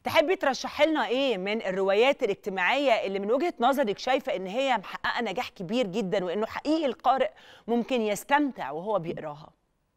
تحبي ترشحي لنا ايه من الروايات الاجتماعيه اللي من وجهه نظرك شايفه ان هي محققه نجاح كبير جدا وانه حقيقي القارئ ممكن يستمتع وهو بيقراها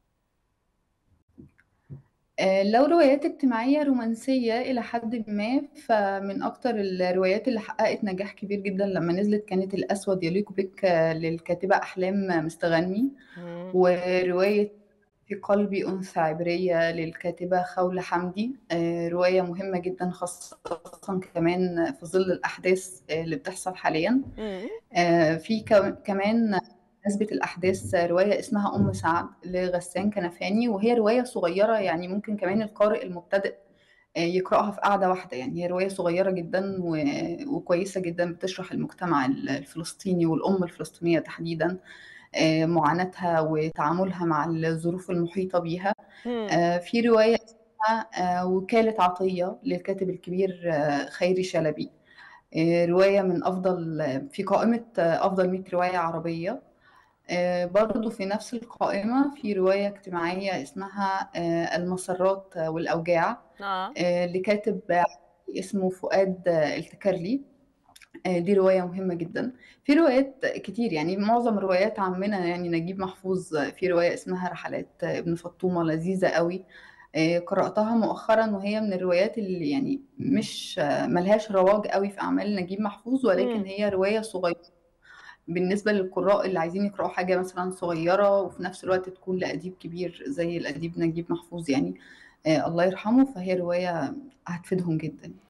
آه، لو روايات اجتماعية رومانسية إلى حد ما فمن أكتر الروايات اللي حققت نجاح كبير جدا لما نزلت كانت الأسود يليق بك آه، للكاتبة أحلام مستغني مم. ورواية في قلبي أنثى عبرية للكاتبة خولة حمدي آه، رواية مهمة جدا خاصة كمان في ظل الأحداث آه، اللي بتحصل حاليا مم. آه، في كم- كمان نسبة الأحداث رواية اسمها أم سعد لغسان كنفاني وهي رواية صغيرة يعني ممكن كمان القارئ المبتدئ آه، يقرأها في قعدة واحدة يعني هي رواية صغيرة جدا و- وكويسة جدا بتشرح المجتمع الفلسطيني والأم الفلسطينية تحديدا آه، معاناتها وتعاملها مع الظروف المحيطة بيها مم. آه، في رواية اسمها آه، وكالة عطية للكاتب الكبير آه، خيري شلبي آه، رواية من أفضل في قائمة آه، أفضل 100 رواية عربية آه، برضو في نفس القائمة في رواية اجتماعية اسمها آه، المسرات والأوجاع اه آه، لكاتب اسمه فؤاد آه، التكرلي آه، دي رواية مهمة جدا في روايات كتير يعني معظم الروايات عمنا يعني نجيب محفوظ آه، في رواية اسمها رحلات آه، ابن فطومة لذيذة قوي آه، قرأتها مؤخرا وهي من الروايات اللي يعني مش آه، ملهاش رواج قوي في أعمال نجيب محفوظ ولكن مم. هي رواية صغيرة بالنسبة للقراء اللي عايزين يقرأوا حاجة مثلا صغيرة وفي نفس الوقت تكون لأديب كبير زي الأديب نجيب محفوظ يعني آه الله يرحمه فهي رواية هتفيدهم جدا